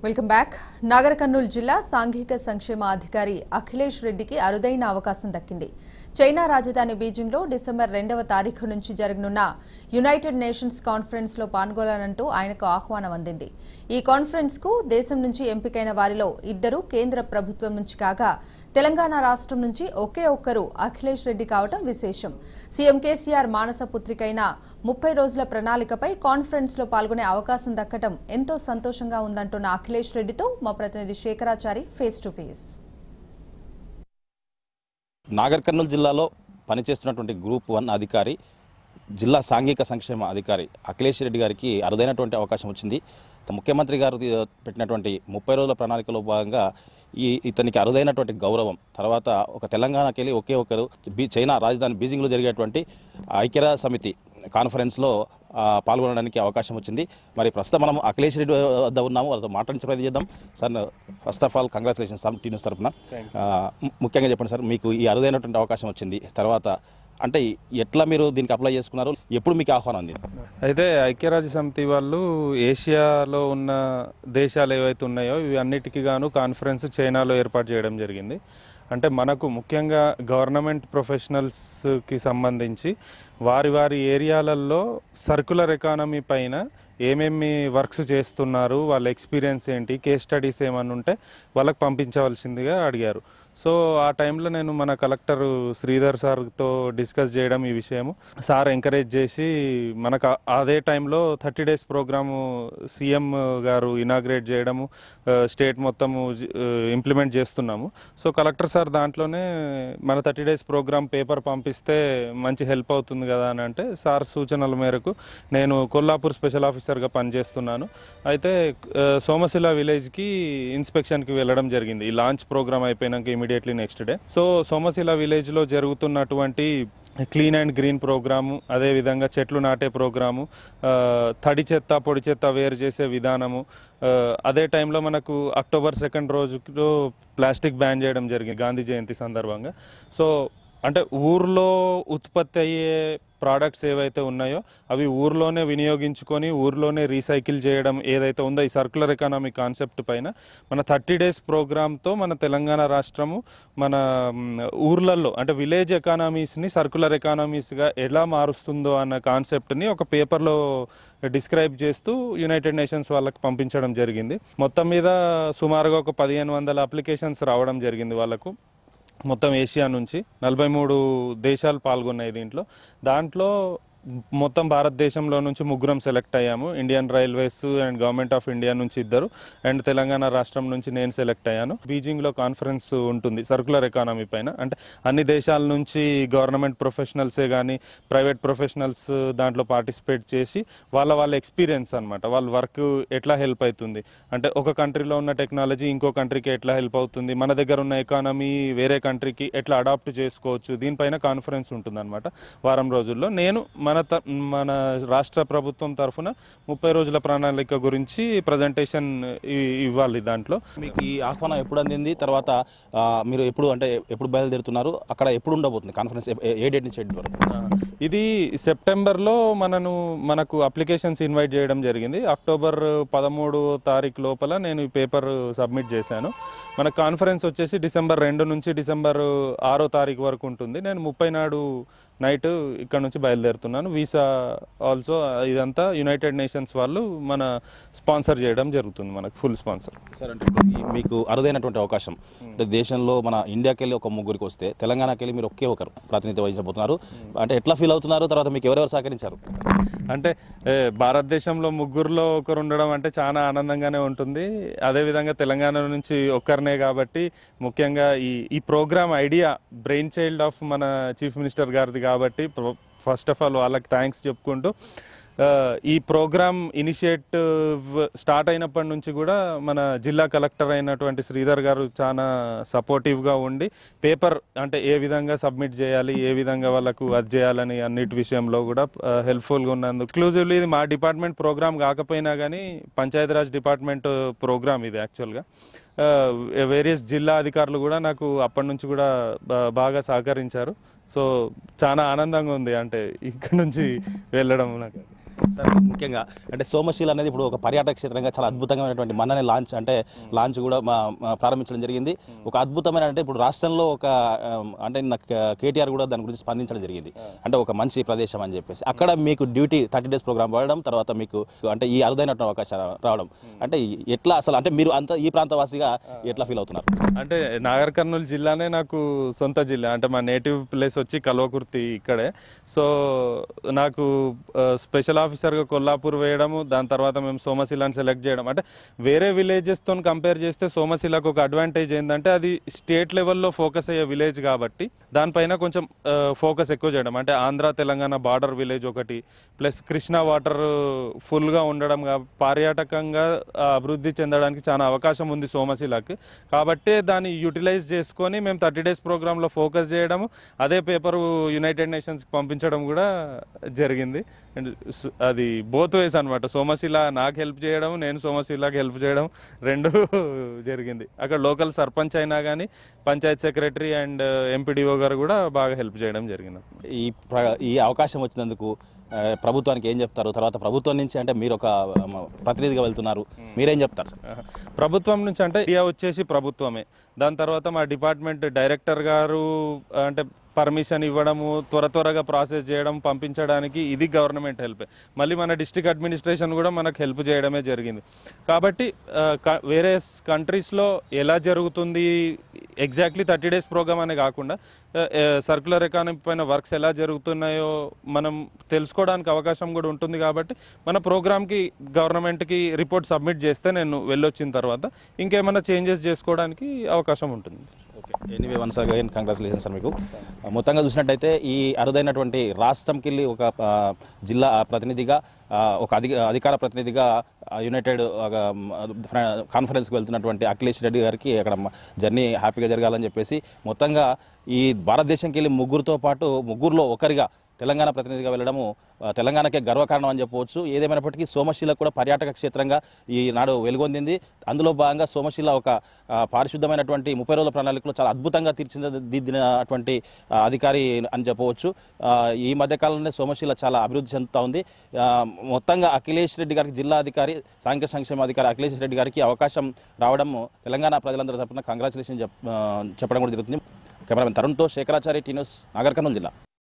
Welcome back Nagar Nagarkurnool జిల్లా సాంఘిక సంక్షేమ అధికారి అఖిలేష్ రెడ్డికి అరుదైన అవకాశం దక్కింది చైనా రాజధాని బీజింగ్లో డిసెంబర్ రెండవ తారీఖు నుంచి జరగనున్న యునైటెడ్ నేషన్స్ కాన్ఫరెన్స్ లో పాల్గొనాలంటూ ఆయనకు ఆహ్వానం అందింది ఈ కాన్ఫరెన్స్ కు దేశం నుంచి ఎంపికైన వారిలో ఇద్దరు కేంద్ర ప్రభుత్వం నుంచి కాగా తెలంగాణ రాష్ట్రం నుంచి ఒకే ఒక్కరు అఖిలేష్ రెడ్డి కావటం విశేషం సీఎం కేసీఆర్ మానస పుత్రికైన ముప్పై రోజుల ప్రణాళికపై కాన్ఫరెన్స్ లో పాల్గొనే అవకాశం దక్కటం ఎంతో సంతోషంగా ఉందంటున్న అఖిలేష్ రెడ్డితో మా ప్రతినిధి Shekharachari face to face Nagarkurnool జిల్లాలో పనిచేస్తున్నటువంటి గ్రూప్ వన్ అధికారి జిల్లా సాంఘిక సంక్షేమ అధికారి అఖిలేష్ రెడ్డి గారికి అరుదైనటువంటి అవకాశం వచ్చింది ముఖ్యమంత్రి గారు తీ- పెట్టినటువంటి ముప్పై రోజుల ప్రణాళికలో భాగంగా ఈ ఇతనికి అరుదైనటువంటి గౌరవం తర్వాత ఒక తెలంగాణకి వెళ్ళి ఒకే ఒకరు బీ చైనా రాజధాని బీజింగ్లో జరిగేటువంటి ఐక్యరాజ్య సమితి కాన్ఫరెన్స్లో ఆ, పాల్గొనడానికి అవకాశం వచ్చింది మరి ప్రస్తుతం మనం అఖిలేష్ రెడ్డి వద్ద ఉన్నాము వాళ్ళతో మాట్లాడించే ప్రయత్నం చేద్దాం sir first of all congratulation sir T News తరఫున ముఖ్యంగా చెప్పండి సార్ మీకు ఈ అరుదైనటువంటి అవకాశం వచ్చింది తర్వాత అంటే ఎట్లా మీరు దీనికి అప్లై చేసుకున్నారు ఎప్పుడు మీకు ఆహ్వానం అంది అయితే ఐక్యరాజ్య సమితి వాళ్ళు ఏషియాలో ఉన్న దేశాలు ఏవైతే ఉన్నాయో ఇవి అన్నిటికీ గాను కాన్ఫరెన్స్ చైనాలో ఏర్పాటు చేయడం జరిగింది అంటే మనకు ముఖ్యంగా గవర్నమెంట్ ప్రొఫెషనల్స్కి సంబంధించి వారి వారి ఏరియాలలో సర్కులర్ ఎకానమీ పైన ఏమేమి వర్క్స్ చేస్తున్నారు వాళ్ళ ఎక్స్పీరియన్స్ ఏంటి కేస్ స్టడీస్ ఏమన్నా ఉంటే వాళ్ళకి పంపించవలసిందిగా అడిగారు సో ఆ టైంలో నేను మన కలెక్టర్ శ్రీధర్ సార్తో డిస్కస్ చేయడం ఈ విషయము సార్ ఎంకరేజ్ చేసి మనకు ఆ- అదే టైంలో థర్టీ డేస్ ప్రోగ్రాము సీఎం గారు ఇనాగ్రేట్ చేయడము స్టేట్ మొత్తము ఇంప్లిమెంట్ చేస్తున్నాము సో కలెక్టర్ సార్ దాంట్లోనే మన థర్టీ డేస్ ప్రోగ్రామ్ పేపర్ పంపిస్తే మంచి హెల్ప్ అవుతుంది కదా అని అంటే సార్ సూచనల మేరకు నేను కొల్లాపూర్ స్పెషల్ ఆఫీసర్గా పనిచేస్తున్నాను అయితే ఆ, సోమశిల విలేజ్కి ఇన్స్పెక్షన్కి వెళ్ళడం జరిగింది ఈ లాంచ్ ప్రోగ్రామ్ అయిపోయినాక immediately next day so Somasila విలేజ్లో జరుగుతున్నటువంటి క్లీన్ అండ్ గ్రీన్ ప్రోగ్రాము అదేవిధంగా చెట్లు నాటే ప్రోగ్రాము ఆ, తడి చెత్త పొడి చెత్త వేరు చేసే విధానము ఆ, అదే టైంలో మనకు అక్టోబర్ సెకండ్ రోజులో ప్లాస్టిక్ బ్యాన్ చేయడం జరిగింది గాంధీ జయంతి సందర్భంగా సో అంటే ఊర్లో ఉత్పత్తి అయ్యే ప్రోడక్ట్స్ ఏవైతే ఉన్నాయో అవి ఊర్లోనే వినియోగించుకొని ఊర్లోనే రీసైకిల్ చేయడం ఏదైతే ఉందో ఈ సర్కులర్ ఎకానమీ కాన్సెప్ట్ పైన మన థర్టీ డేస్ ప్రోగ్రామ్తో మన తెలంగాణ రాష్ట్రము మన మ్, ఊర్లలో అంటే విలేజ్ ఎకానమీస్ని సర్కులర్ ఎకానమీస్గా ఎలా మారుస్తుందో అన్న కాన్సెప్ట్ని ఒక పేపర్లో డిస్క్రైబ్ చేస్తూ యునైటెడ్ నేషన్స్ వాళ్ళకి పంపించడం జరిగింది మొత్తం మీద సుమారుగా ఒక పదిహేను వందల అప్లికేషన్స్ రావడం జరిగింది వాళ్ళకు మొత్తం ఏషియా నుంచి నలభై మూడు దేశాలు పాల్గొన్నాయి దీంట్లో దాంట్లో మొత్తం భారతదేశంలో నుంచి ముగ్గురం సెలెక్ట్ అయ్యాము Indian Railways and government of India నుంచి ఇద్దరు అండ్ తెలంగాణ రాష్ట్రం నుంచి నేను సెలెక్ట్ అయ్యాను బీజింగ్లో కాన్ఫరెన్స్ ఉంటుంది సర్కులర్ ఎకానమీ పైన అంటే అన్ని దేశాల నుంచి గవర్నమెంట్ ప్రొఫెషనల్సే కానీ ప్రైవేట్ ప్రొఫెషనల్స్ దాంట్లో పార్టిసిపేట్ చేసి వాళ్ళ వాళ్ళ ఎక్స్పీరియన్స్ అనమాట వాళ్ళ వర్క్ ఎట్లా హెల్ప్ అవుతుంది అంటే ఒక కంట్రీలో ఉన్న టెక్నాలజీ ఇంకో కంట్రీకి ఎట్లా హెల్ప్ అవుతుంది మన దగ్గర ఉన్న ఎకానమీ వేరే కంట్రీకి ఎట్లా అడాప్ట్ చేసుకోవచ్చు దీనిపైన కాన్ఫరెన్స్ ఉంటుంది అనమాట వారం రోజుల్లో నేను మన త- మన రాష్ట్ర ప్రభుత్వం తరఫున ముప్పై రోజుల ప్రణాళిక గురించి ప్రజెంటేషన్ ఇవ్వాలి దాంట్లో మీకు ఈ ఆహ్వానం ఎప్పుడు అందింది తర్వాత ఆ, మీరు ఎప్పుడు అంటే ఎప్పుడు బయలుదేరుతున్నారు అక్కడ ఎప్పుడు ఉండబోతుంది కాన్ఫరెన్స్ ఏ- ఏ డేట్ నుంచి ఏ date వరకు ఆ, ఇది సెప్టెంబర్లో మనను మనకు అప్లికేషన్స్ ఇన్వైట్ చేయడం జరిగింది అక్టోబర్ పదమూడు తారీఖు లోపల నేను ఈ పేపర్ సబ్మిట్ చేశాను మన కాన్ఫరెన్స్ వచ్చేసి డిసెంబర్ రెండు నుంచి డిసెంబర్ ఆరో తారీఖు వరకు ఉంటుంది నేను ముప్పై నాడు నైట్ ఇక్కడ నుంచి బయలుదేరుతున్నాను వీసా ఆల్సో ఇదంతా యునైటెడ్ నేషన్స్ వాళ్ళు మన స్పాన్సర్ చేయడం జరుగుతుంది మనకు ఫుల్ స్పాన్సర్ సార్ అంటే ఇప్పుడు ఈ మీకు అరుదైనటువంటి అవకాశం అంటే దేశంలో మన ఇండియాకి వెళ్ళి ఒక ముగ్గురికి వస్తే తెలంగాణకి వెళ్ళి మీరు ఒకే ఒకరు ప్రాతినిధ్యం వహించబోతున్నారు అంటే ఎట్లా ఫీల్ అవుతున్నారు తర్వాత మీకు ఎవరెవరు సహకరించారు అంటే ఏ, భారతదేశంలో ముగ్గురులో ఒకరు ఉండడం అంటే చాలా ఆనందంగానే ఉంటుంది అదేవిధంగా తెలంగాణ నుంచి ఒక్కరినే కాబట్టి ముఖ్యంగా ఈ ఈ programme idea brainchild of మన చీఫ్ మినిస్టర్ గారిది కాబట్టి ఫస్ట్ ఆఫ్ ఆల్ వాళ్ళకి థ్యాంక్స్ చెప్పుకుంటూ ఆ, ఈ ప్రోగ్రామ్ ఇనిషియేటివ్ స్టార్ట్ అయినప్పటి నుంచి కూడా మన జిల్లా కలెక్టర్ అయినటువంటి శ్రీధర్ గారు చాలా సపోర్టివ్గా ఉండి పేపర్ అంటే ఏ విధంగా సబ్మిట్ చేయాలి ఏ విధంగా వాళ్ళకు అది చేయాలని అన్నిటి విషయంలో కూడా హెల్ప్ఫుల్గా ఉన్నందుకు ఎక్స్క్లూజివ్లీ ఇది మా డిపార్ట్మెంట్ ప్రోగ్రామ్ కాకపోయినా కానీ పంచాయతీరాజ్ డిపార్ట్మెంట్ ప్రోగ్రామ్ ఇది యాక్చువల్గా వేరియస్ జిల్లా అధికారులు కూడా నాకు అప్పటి నుంచి కూడా బా- బాగా సహకరించారు సో చాలా ఆనందంగా ఉంది అంటే ఇక్కడ నుంచి వెళ్ళడం నాకు సార్ ముఖ్యంగా అంటే సోమశీల అనేది ఇప్పుడు ఒక పర్యాటక క్షేత్రంగా చాలా అద్భుతమైనటువంటి మొన్ననే లాంచ్ అంటే లాంచ్ కూడా మా- మా ప్రారంభించడం జరిగింది ఒక అద్భుతమైన అంటే ఇప్పుడు రాష్ట్రంలో ఒక ఆ, అంటే నాకు కేటీఆర్ కూడా దాని గురించి స్పందించడం జరిగింది అంటే ఒక మంచి ప్రదేశం అని చెప్పేసి అక్కడ మీకు డ్యూటీ థర్టీ డేస్ ప్రోగ్రామ్ పడడం తర్వాత మీకు అంటే ఈ అరుదైన అవకాశం రావడం అంటే ఎట్లా అసలు అంటే మీరు అంత ఈ ప్రాంతవాసిగా ఎట్లా ఫీల్ అవుతున్నారు అంటే నాగర్ కర్నూలు జిల్లానే నాకు సొంత జిల్లా అంటే మా నేటివ్ ప్లేస్ వచ్చి కల్వకుర్తి ఇక్కడే సో నాకు స్పెషల్ ఆఫీసర్గా కొల్లాపూర్ వేయడము దాని తర్వాత మేము సోమశిలాని సెలెక్ట్ చేయడం అంటే వేరే విలేజెస్తో కంపేర్ చేస్తే సోమశిలకు ఒక అడ్వాంటేజ్ ఏంటంటే అది స్టేట్ లెవెల్లో ఫోకస్ అయ్యే విలేజ్ కాబట్టి దానిపైన కొంచెం ఫోకస్ ఎక్కువ చేయడం అంటే ఆంధ్ర తెలంగాణ బార్డర్ విలేజ్ ఒకటి ప్లస్ కృష్ణా వాటర్ ఫుల్గా ఉండడం కా- పర్యాటకంగా ఆ, అభివృద్ధి చెందడానికి చాలా అవకాశం ఉంది సోమశిలకి కాబట్టే దాన్ని యూటిలైజ్ చేసుకొని మేము థర్టీ డేస్ ప్రోగ్రాంలో ఫోకస్ చేయడము అదే పేపర్ యునైటెడ్ నేషన్స్కి పంపించడం కూడా జరిగింది అండ్ సు- అది బోత్ వేస్ అనమాట సోమశిల నాకు హెల్ప్ చేయడం నేను సోమశిలకి హెల్ప్ చేయడం రెండు జరిగింది అక్కడ లోకల్ సర్పంచ్ అయినా కానీ పంచాయత్ సెక్రటరీ అండ్ ఎంపీడీఓ గారు కూడా బాగా హెల్ప్ చేయడం జరిగింది ఈ ప్ర- ఈ అవకాశం వచ్చినందుకు ఆ, ప్రభుత్వానికి ఏం చెప్తారు తర్వాత ప్రభుత్వం నుంచి అంటే మీరు ఒక ఆ, ప్రతినిధిగా వెళ్తున్నారు మీరేం చెప్తారు సార్ ఆహా. ప్రభుత్వం నుంచి అంటే ఇండియా వచ్చేసి ప్రభుత్వమే దాని తర్వాత మా డిపార్ట్మెంట్ డైరెక్టర్ గారు ఆ, అంటే పర్మిషన్ ఇవ్వడము త్వర త్వరగా ప్రాసెస్ చేయడం పంపించడానికి ఇది గవర్నమెంట్ హెల్ప్ మళ్ళీ మన డిస్ట్రిక్ట్ అడ్మినిస్ట్రేషన్ కూడా మనకు హెల్ప్ చేయడమే జరిగింది కాబట్టి ఆ, క- వేరే కంట్రీస్లో ఎలా జరుగుతుంది ఎగ్జాక్ట్లీ థర్టీ డేస్ ప్రోగ్రామ్ అనే కాకుండా సర్క్యులర్ ఎకానమీ పైన వర్క్స్ ఎలా జరుగుతున్నాయో మనం తెలుసుకోవడానికి అవకాశం కూడా ఉంటుంది కాబట్టి మన ప్రోగ్రామ్కి గవర్నమెంట్కి రిపోర్ట్ సబ్మిట్ చేస్తే నేను వెళ్ళొచ్చిన తర్వాత ఇంకేమైనా చేంజెస్ చేసుకోవడానికి అవకాశం ఉంటుంది okay anyway once again congratulation sir మీకు మొత్తంగా చూసినట్టయితే ఈ అరుదైనటువంటి రాష్ట్రంకి వెళ్ళి ఒక ఆ, జిల్లా ప్రతినిధిగా ఆ, ఒక అధి అధికార ప్రతినిధిగా ఆ, యునైటెడ్ ఒక, మ్, ఫ్ర- కాన్ఫరెన్స్కి వెళ్తున్నటువంటి అఖిలేష్ రెడ్డి గారికి అక్కడ మ- జర్నీ హ్యాపీగా జరగాలని చెప్పేసి మొత్తంగా ఈ భారతదేశంకి వెళ్ళి ముగ్గురుతో పాటు ముగ్గురులో ఒకరిగా తెలంగాణ ప్రతినిధిగా వెళ్ళడము ఆ, తెలంగాణకే గర్వకారణం అని చెప్పవచ్చు ఏదేమైనప్పటికీ సోమశిల కూడా పర్యాటక క్షేత్రంగా ఈనాడు వెలుగొందింది అందులో భాగంగా సోమశిల ఒక ఆ, పారిశుద్ధమైనటువంటి ముప్పై రోజుల ప్రణాళికలో చాలా అద్భుతంగా తీర్చిదిద్దినటువంటి ఆ, అధికారి అని చెప్పవచ్చు ఆ, ఈ మధ్య కాలంలో సోమశిల చాలా అభివృద్ధి చెందుతూ ఉంది ఆ, మొత్తంగా అఖిలేష్ రెడ్డి గారికి జిల్లా అధికారి సాంఘిక సంక్షేమ అధికారి అఖిలేష్ రెడ్డి గారికి అవకాశం రావడం తెలంగాణ ప్రజలందరి తరపున కంగ్రాచులేషన్ చెప్పడం కూడా జరుగుతుంది కెమెరామెన్ తరుణ్తో Shekharachari T News Nagarkurnool జిల్లా